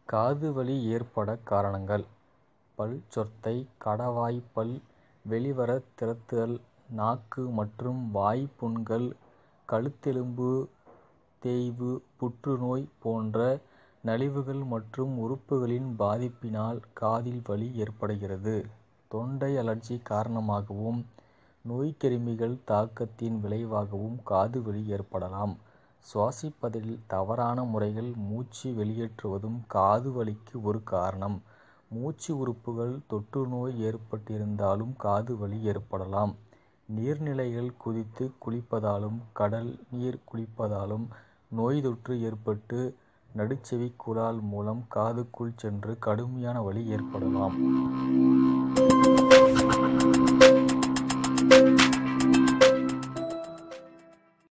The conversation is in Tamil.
காது வலி ஏற்பட காரணங்கள் பல் சொத்தை கடவாய்ப் பல் வெளிவரத் திறத்தல் நாக்கு மற்றும் வாய் புண்கள் கழுத்தெலும்பு தேய்வு புற்றுநோய் போன்ற நலிவுகள் மற்றும் உறுப்புகளின் பாதிப்பினால் காதில் வலி ஏற்படுகிறது. தொண்டை அழற்சி காரணமாகவும் நோய்க்கிருமிகள் தாக்கத்தின் விளைவாகவும் காது வலி ஏற்படலாம். சுவாசிப்பதில் தவறான முறையில் மூச்சு வெளியேற்றுவதும் காது வலிக்கு ஒரு காரணம். மூச்சு உறுப்புகள் தொற்றுநோய் ஏற்பட்டிருந்தாலும் காது வலி ஏற்படலாம். நீர்நிலைகள் குதித்து குளிப்பதாலும் கடல் நீர் குடிப்பதாலும் நோய்த்தொற்று ஏற்பட்டு நடுச்செவிக்குழாய் மூலம் காதுக்குள் சென்று கடுமையான வலி ஏற்படலாம்.